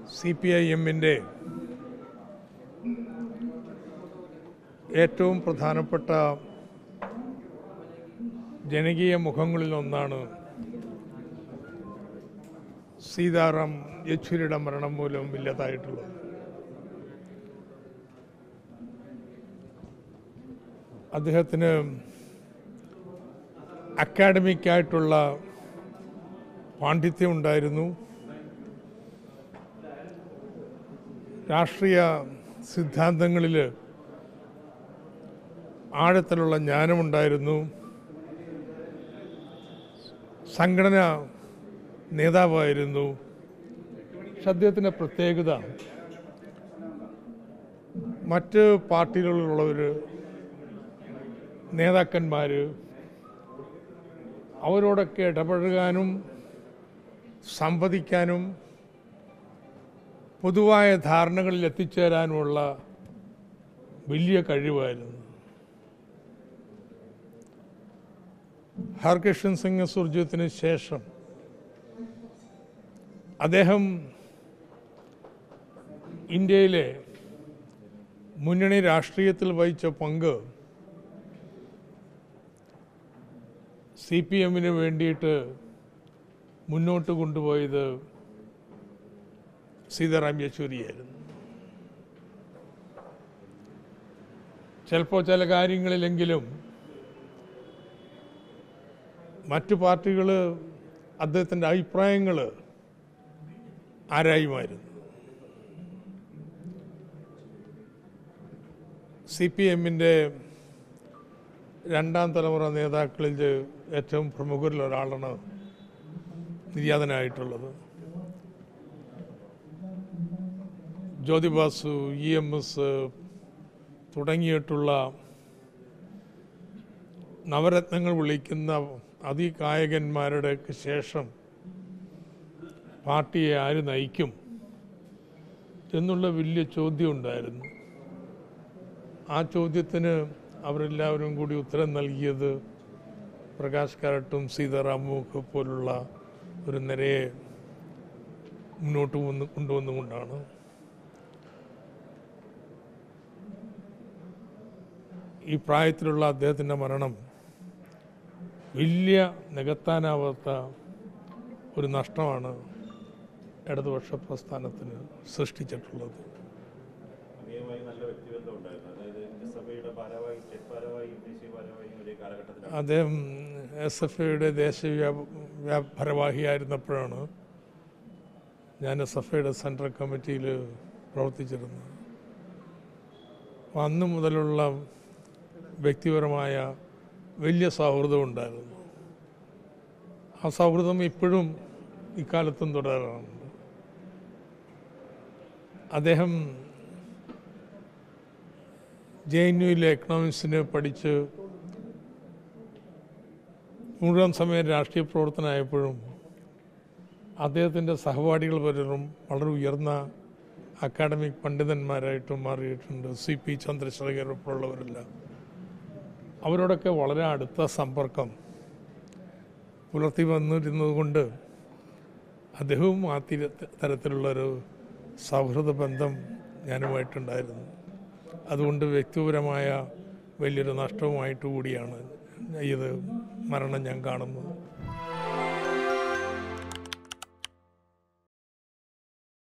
C P I എമ്മിൻ്റെ ഏറ്റവും പ്രധാനപ്പെട്ട ജനകീയ മുഖങ്ങളിലൊന്നാണ് സീതാറാം യെച്ചൂരിയുടെ മരണം മൂലം ഇല്ലാതായിട്ടുള്ളത് അദ്ദേഹത്തിന് അക്കാഡമിക്കായിട്ടുള്ള പാണ്ഡിത്യം ഉണ്ടായിരുന്നു രാഷ്ട്രീയ സിദ്ധാന്തങ്ങളിൽ ആഴത്തിലുള്ള ജ്ഞാനമുണ്ടായിരുന്നു സംഘടന നേതാവായിരുന്നു പക്ഷെ അദ്ദേഹത്തിൻ്റെ പ്രത്യേകത മറ്റ് പാർട്ടികളിലുള്ളവർ നേതാക്കന്മാർ അവരോടൊക്കെ ഇടപഴകാനും സംവദിക്കാനും പൊതുവായ ധാരണകളിൽ എത്തിച്ചേരാനുമുള്ള വലിയ കഴിവായിരുന്നു ഹർകിഷൻ സിംഗ് സുർജിത്തിന് ശേഷം അദ്ദേഹം ഇന്ത്യയിലെ മുന്നണി രാഷ്ട്രീയത്തിൽ വഹിച്ച പങ്ക് സി പി എമ്മിന് വേണ്ടിയിട്ട് മുന്നോട്ട് കൊണ്ടുപോയത് സീതാറാം യെച്ചൂരിയായിരുന്നു ചിലപ്പോൾ ചില കാര്യങ്ങളിലെങ്കിലും മറ്റു പാർട്ടികൾ അദ്ദേഹത്തിൻ്റെ അഭിപ്രായങ്ങൾ ആരായുമായിരുന്നു സി പി എമ്മിൻ്റെ രണ്ടാം തലമുറ നേതാക്കളിൽ ഏറ്റവും പ്രമുഖരിൽ ഒരാളാണ് നിര്യാതനായിട്ടുള്ളത് ജ്യോതിബാസു ഇ എം എസ് തുടങ്ങിയിട്ടുള്ള നവരത്നങ്ങൾ വിളിക്കുന്ന അതികായകന്മാരുടെ ശേഷം പാർട്ടിയെ ആര് നയിക്കും എന്നുള്ള വലിയ ചോദ്യം ഉണ്ടായിരുന്നു ആ ചോദ്യത്തിന് അവരെല്ലാവരും കൂടി ഉത്തരം നൽകിയത് പ്രകാശ് കാരട്ടും സീതാറാമും ഒക്കെ പോലുള്ള ഒരു നിരയെ മുന്നോട്ട് വന്ന് കൊണ്ടുവന്നുകൊണ്ടാണ് ഈ പ്രായത്തിലുള്ള അദ്ദേഹത്തിൻ്റെ മരണം വലിയ നികത്താനാവാത്ത ഒരു നഷ്ടമാണ് ഇടതുപക്ഷ പ്രസ്ഥാനത്തിന് സൃഷ്ടിച്ചിട്ടുള്ളത് അങ്ങേയുമായി നല്ല വ്യക്തിബന്ധം ഉണ്ടായിരുന്നു അതായത് എസ് എഫ് ഐയുടെ ഭാരവാഹി സ്റ്റേറ്റ് ഭാരവാഹിയും ദേശീയ ഭാരവാഹിയും ഒരേ കാലഘട്ടത്തിലാണ് അദ്ദേഹം എസ് എഫ് ഐയുടെ ദേശീയ ഭാരവാഹിയായിരുന്നപ്പോഴാണ് ഞാൻ എസ് എഫ് ഐയുടെ സെൻട്രൽ കമ്മിറ്റിയിൽ പ്രവർത്തിച്ചിരുന്നത് അപ്പം അന്ന് മുതലുള്ള വ്യക്തിപരമായ വലിയ സൗഹൃദം ഉണ്ടായിരുന്നു ആ സൗഹൃദം ഇപ്പോഴും ഇക്കാലത്തും തുടരാറുണ്ട് അദ്ദേഹം ജെ എൻ യുയിലെ എക്കണോമിക്സിന് പഠിച്ച് മുഴുവൻ സമയം രാഷ്ട്രീയ പ്രവർത്തനമായപ്പോഴും അദ്ദേഹത്തിൻ്റെ സഹപാഠികൾ പലരും വളരെ ഉയർന്ന അക്കാഡമിക് പണ്ഡിതന്മാരായിട്ടും മാറിയിട്ടുണ്ട് സി പി ചന്ദ്രശേഖർ ഉൾപ്പെടെയുള്ളവരെല്ലാം അവരോടൊക്കെ വളരെ അടുത്ത സമ്പർക്കം പുലർത്തി വന്നിരുന്നത് കൊണ്ട് അദ്ദേഹവും ആ തിര തരത്തിലുള്ളൊരു സൗഹൃദ ബന്ധം ഞാനുമായിട്ടുണ്ടായിരുന്നു അതുകൊണ്ട് വ്യക്തിപരമായ വലിയൊരു നഷ്ടവുമായിട്ട് കൂടിയാണ് ഇത് മരണം ഞാൻ കാണുന്നത്